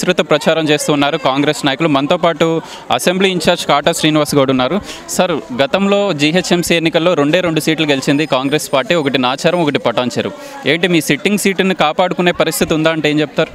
విస్తృత ప్రచారం చేస్తున్నారు కాంగ్రెస్ నాయకులు మనతో పాటు అసెంబ్లీ ఇన్ఛార్జ్ కాటా శ్రీనివాస్ గౌడ్ ఉన్నారు సార్ గతంలో జీహెచ్ఎంసీ ఎన్నికల్లో రెండే రెండు సీట్లు గెలిచింది కాంగ్రెస్ పార్టీ ఒకటి నాచారం ఒకటి పటాన్చెరు ఏంటి మీ సిట్టింగ్ సీటుని కాపాడుకునే పరిస్థితి ఉందా అంటే ఏం చెప్తారు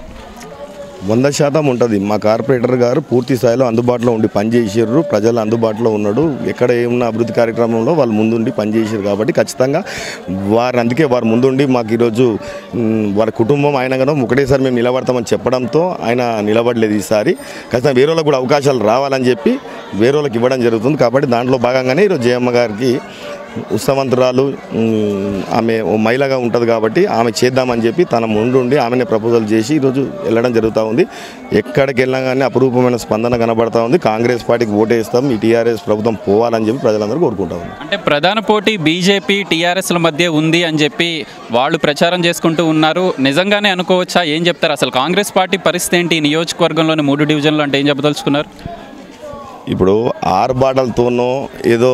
వంద శాతం ఉంటుంది మా కార్పొరేటర్ గారు పూర్తి స్థాయిలో అందుబాటులో ఉండి పనిచేసారు ప్రజలు అందుబాటులో ఉన్నాడు ఎక్కడ ఏమన్నా అభివృద్ధి కార్యక్రమంలో వాళ్ళు ముందుండి పనిచేసారు కాబట్టి ఖచ్చితంగా వారు అందుకే వారు ముందుండి మాకు ఈరోజు మ్, వారి కుటుంబం ఆయన కదా ఒకటేసారి మేము నిలబడతామని చెప్పడంతో ఆయన నిలబడలేదు ఈసారి ఖచ్చితంగా వేరే వాళ్ళకి కూడా అవకాశాలు రావాలని చెప్పి వేరే వాళ్ళకి ఇవ్వడం జరుగుతుంది కాబట్టి దాంట్లో భాగంగానే ఈరోజు జయమ్మ గారికి ఉత్సవంతురాలు మ్, ఆమె ఓ మహిళగా ఉంటుంది కాబట్టి ఆమె చేద్దామని చెప్పి తన ముందుండి ఆమెనే ప్రపోజల్ చేసి ఈరోజు వెళ్ళడం జరుగుతూ ఉంది ఎక్కడికి వెళ్ళినా కానీ అపురూపమైన స్పందన కనబడతా ఉంది కాంగ్రెస్ పార్టీకి ఓటేస్తాం ఈ టీఆర్ఎస్ ప్రభుత్వం పోవాలని చెప్పి ప్రజలందరూ కోరుకుంటా ఉన్నారు అంటే ప్రధాన పోటీ బీజేపీ టీఆర్ఎస్ల మధ్య ఉంది అని చెప్పి వాళ్ళు ప్రచారం చేసుకుంటూ ఉన్నారు నిజంగానే అనుకోవచ్చా ఏం చెప్తారు అసలు కాంగ్రెస్ పార్టీ పరిస్థితి ఏంటి ఈ నియోజకవర్గంలోని మూడు డివిజన్లు అంటే ఏం చెప్పదలుచుకున్నారు ఇప్పుడు ఆర్భాటలతోనో ఏదో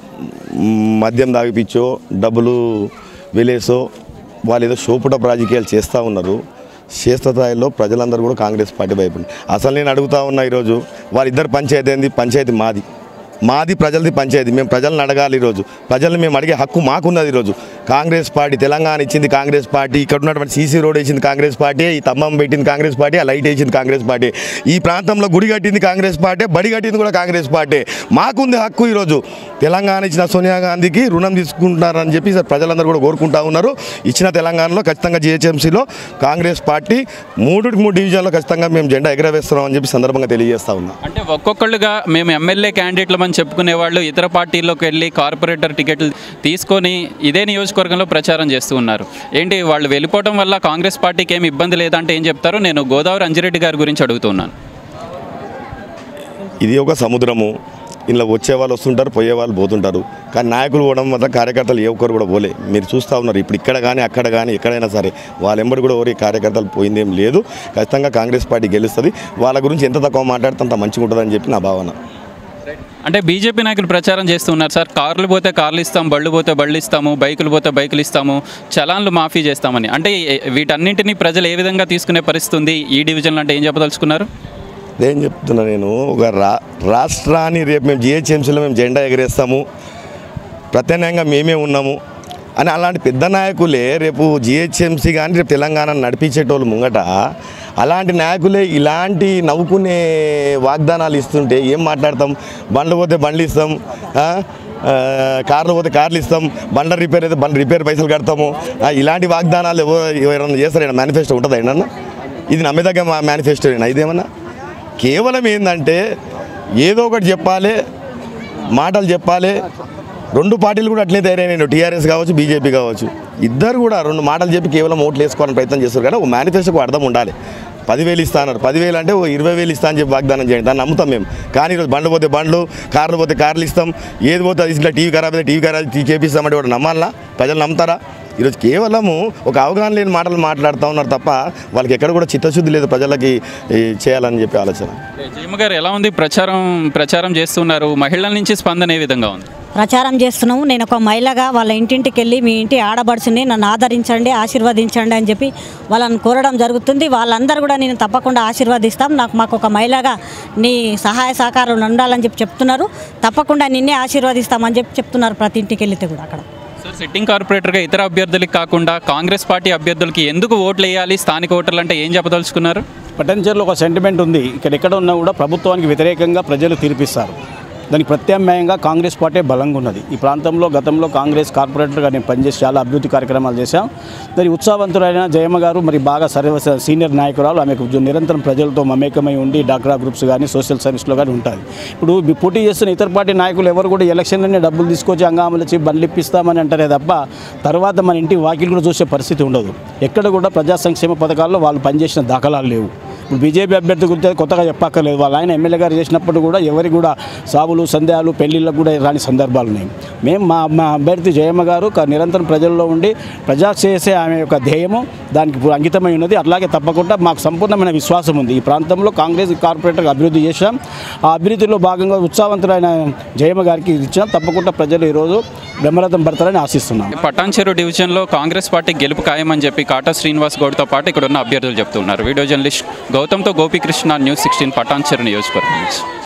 మ్, మద్యం తాగిపిచ్చో డబ్బులు వెలేసో వాళ్ళు ఏదో షోపుటప్ రాజకీయాలు చేస్తూ ఉన్నారు క్షేత్రస్థాయిలో ప్రజలందరూ కూడా కాంగ్రెస్ పార్టీ వైపు అసలు నేను అడుగుతా ఉన్నా ఈరోజు వాళ్ళిద్దరు పంచాయతీ ఏంది పంచాయతీ మాది మాది ప్రజలది పంచాయతీ మేము ప్రజలను అడగాలి ఈరోజు ప్రజల్ని మేము అడిగే హక్కు మాకున్నది ఈరోజు కాంగ్రెస్ పార్టీ తెలంగాణ ఇచ్చింది కాంగ్రెస్ పార్టీ ఇక్కడ ఉన్నటువంటి సీసీ రోడ్ వేసింది కాంగ్రెస్ పార్టీ ఈ తమ్మం పెట్టింది కాంగ్రెస్ పార్టీ ఆ లైట్ వేసింది కాంగ్రెస్ పార్టీ ఈ ప్రాంతంలో గుడి కట్టింది కాంగ్రెస్ పార్టీ బడి కట్టింది కూడా కాంగ్రెస్ పార్టీ మాకుంది హక్కు ఈరోజు తెలంగాణ ఇచ్చిన సోనియా గాంధీకి రుణం తీసుకుంటారని చెప్పి సార్ ప్రజలందరూ కూడా కోరుకుంటా ఉన్నారు ఇచ్చిన తెలంగాణలో ఖచ్చితంగా జిహెచ్ఎంసీలో కాంగ్రెస్ పార్టీ మూడుకి మూడు డివిజన్లో ఖచ్చితంగా మేము జెండా ఎగరవేస్తున్నామని చెప్పి సందర్భంగా తెలియజేస్తా ఉన్నాం అంటే ఒక్కొక్కళ్ళుగా మేము ఎమ్మెల్యే క్యాండిడేట్లమని చెప్పుకునే వాళ్ళు ఇతర పార్టీల్లోకి వెళ్ళి కార్పొరేటర్ టికెట్లు తీసుకొని ఇదే నియోజకవర్గంలో ప్రచారం చేస్తూ ఉన్నారు ఏంటి వాళ్ళు వెళ్ళిపోవడం వల్ల కాంగ్రెస్ పార్టీకి ఏమి ఇబ్బంది లేదంటే ఏం చెప్తారు నేను గోదావరి అంజిరెడ్డి గారి గురించి అడుగుతున్నాను ఇది ఒక సముద్రము ఇలా వచ్చే వాళ్ళు వస్తుంటారు పోయే వాళ్ళు పోతుంటారు కానీ నాయకులు పోవడం వల్ల కార్యకర్తలు ఏ ఒక్కరు కూడా పోలే మీరు చూస్తూ ఉన్నారు ఇప్పుడు ఇక్కడ కానీ అక్కడ కానీ ఎక్కడైనా సరే వాళ్ళ ఎంబడి కూడా ఎవరి కార్యకర్తలు పోయిందేం లేదు ఖచ్చితంగా కాంగ్రెస్ పార్టీ గెలుస్తుంది వాళ్ళ గురించి ఎంత తక్కువ మాట్లాడితే అంత మంచిగా ఉంటుందని చెప్పి నా భావన అంటే బీజేపీ నాయకులు ప్రచారం చేస్తూ ఉన్నారు సార్ కార్లు పోతే కార్లు ఇస్తాం బళ్ళు పోతే బళ్ళు ఇస్తాము బైకులు పోతే బైకులు ఇస్తాము చలాన్లు మాఫీ చేస్తామని అంటే ఏ- వీటన్నింటినీ ప్రజలు ఏ విధంగా తీసుకునే పరిస్థితి ఉంది ఈ డివిజన్లో అంటే ఏం చెప్పదలుచుకున్నారు ఏం చెప్తున్నా నేను ఒక రా రాష్ట్రాన్ని రేపు మేము జిహెచ్ఎంసీలో మేము జెండా ఎగరేస్తాము ప్రత్యామ్నాయంగా మేమే ఉన్నాము అని అలాంటి పెద్ద నాయకులే రేపు జిహెచ్ఎంసీ కానీ రేపు తెలంగాణ నడిపించేటోళ్ళు ముంగట అలాంటి నాయకులే ఇలాంటి నవ్వుకునే వాగ్దానాలు ఇస్తుంటే ఏం మాట్లాడతాం బండ్లు పోతే బండ్లు ఇస్తాం ఆ? ఆ, కార్లు పోతే కార్లు ఇస్తాం బండ్ల రిపేర్ అయితే బండ్ల రిపేర్ పైసలు కడతాము ఆ, ఇలాంటి వాగ్దానాలు ఎవరు ఎవరైనా చేస్తారైనా మేనిఫెస్టో ఉంటుందా ఏంటన్నా ఇది నమ్మేదగ్గ మా మేనిఫెస్టో ఇదేమన్నా కేవలం ఏంటంటే ఏదో ఒకటి చెప్పాలి మాటలు చెప్పాలి రెండు పార్టీలు కూడా అట్లే తయారైనాయి టీఆర్ఎస్ కావచ్చు బీజేపీ కావచ్చు ఇద్దరు కూడా రెండు మాటలు చెప్పి కేవలం ఓట్లు వేసుకోవాలని ప్రయత్నం చేస్తారు కానీ ఒక మేనిఫెస్టోకు అర్థం ఉండాలి పదివేలు ఇస్తా అన్నారు పదివేలు అంటే ఓ ఇరవై వేలు ఇస్తా అని చెప్పి వాగ్దానం చేయండి దాన్ని నమ్ముతాం మేము కానీ ఈరోజు బండ్లు పోతే బండ్లు కార్లు పోతే కార్లు ఇస్తాం ఏది పోతే అది ఇట్లా టీవీ ఖరాబ్ అయితే టీవీ ఖరాబ్ చేపిస్తామంటే కూడా నమ్మాలా ప్రజలు నమ్ముతారా ఈరోజు కేవలము ఒక అవగాహన లేని మాటలు మాట్లాడుతూ ఉన్నారు తప్ప వాళ్ళకి ఎక్కడ కూడా చిత్తశుద్ధి లేదు ప్రజలకి ఈ, చేయాలని చెప్పి ఆలోచన జయమ్మ గారు ఎలా ఉంది ప్రచారం ప్రచారం చేస్తున్నారు మహిళల నుంచి స్పందన ఏ విధంగా ఉంది ప్రచారం చేస్తున్నాము నేను ఒక మహిళగా వాళ్ళ ఇంటింటికి వెళ్ళి మీ ఇంటి ఆడబడుచుని నన్ను ఆదరించండి ఆశీర్వదించండి అని చెప్పి వాళ్ళని కోరడం జరుగుతుంది వాళ్ళందరూ కూడా నేను తప్పకుండా ఆశీర్వదిస్తాం నాకు మాకు ఒక మహిళగా నీ సహాయ సహకారం ఉండాలని చెప్పి చెప్తున్నారు తప్పకుండా నిన్నే ఆశీర్వదిస్తామని చెప్పి చెప్తున్నారు ప్రతి ఇంటికి వెళ్తే కూడా అక్కడ సార్ సిట్టింగ్ కార్పొరేటర్గా ఇతర అభ్యర్థులకు కాకుండా కాంగ్రెస్ పార్టీ అభ్యర్థులకి ఎందుకు ఓట్లు వేయాలి స్థానిక ఓటర్లు అంటే ఏం చెప్పదలుచుకున్నారు పటంచెర్లో ఒక సెంటిమెంట్ ఉంది ఇక్కడ ఎక్కడ ఉన్నా కూడా ప్రభుత్వానికి వ్యతిరేకంగా ప్రజలు తీర్పిస్తారు దానికి ప్రత్యామ్నాయంగా కాంగ్రెస్ పార్టీ బలంగా ఉన్నది ఈ ప్రాంతంలో గతంలో కాంగ్రెస్ కార్పొరేటర్గా నేను పనిచేసి చాలా అభివృద్ధి కార్యక్రమాలు చేశాం దాని ఉత్సాహవంతులైన జయమ్మ గారు మరి బాగా సర్వ సీనియర్ నాయకురాలు ఆమెకు నిరంతరం ప్రజలతో మమేకమై ఉండి డాక్రా గ్రూప్స్ కానీ సోషల్ సర్వీస్లో కానీ ఉంటుంది ఇప్పుడు మీ పోటీ చేస్తున్న ఇతర పార్టీ నాయకులు ఎవరు కూడా ఎలక్షన్లోనే డబ్బులు తీసుకొచ్చి హంగామాలు ఇచ్చి బండ్లు ఇప్పిస్తామని అంటారే తప్ప తర్వాత మన ఇంటి వాకిలు కూడా చూసే పరిస్థితి ఉండదు ఎక్కడ కూడా ప్రజా సంక్షేమ పథకాల్లో వాళ్ళు పనిచేసిన దాఖలాలు లేవు ఇప్పుడు బీజేపీ అభ్యర్థి గురించి కొత్తగా చెప్పక్కర్లేదు వాళ్ళు ఆయన ఎమ్మెల్యే గారు చేసినప్పుడు కూడా ఎవరికి కూడా సావులు సందేహాలు పెళ్లిళ్ళకు కూడా రాని సందర్భాలు ఉన్నాయి మేము మా మా అభ్యర్థి జయమ్మ గారు క- నిరంతరం ప్రజల్లో ఉండి ప్రజా చేసే ఆమె యొక్క ధ్యేయము దానికి ఇప్పుడు అంకితమై ఉన్నది అట్లాగే తప్పకుండా మాకు సంపూర్ణమైన విశ్వాసం ఉంది ఈ ప్రాంతంలో కాంగ్రెస్ కార్పొరేటర్గా అభివృద్ధి చేశాం ఆ అభివృద్ధిలో భాగంగా ఉత్సాహవంతులైన జయమ్మ గారికి ఇది ఇచ్చాం తప్పకుండా ప్రజలు ఈరోజు బ్రహ్మరథం పడతారని ఆశిస్తున్నాం పటాన్చెరు డివిజన్లో కాంగ్రెస్ పార్టీ గెలుపు ఖాయమని చెప్పి కాటా శ్రీనివాస్ గౌడ్తో పాటు ఇక్కడ ఉన్న అభ్యర్థులు చెప్తున్నారు వీడియో జర్నలిస్ట్ గౌతమ్తో గోపీకృష్ణ న్యూస్ సిక్స్టీన్ పటాన్చెరు నియోజకవర్గం నుంచి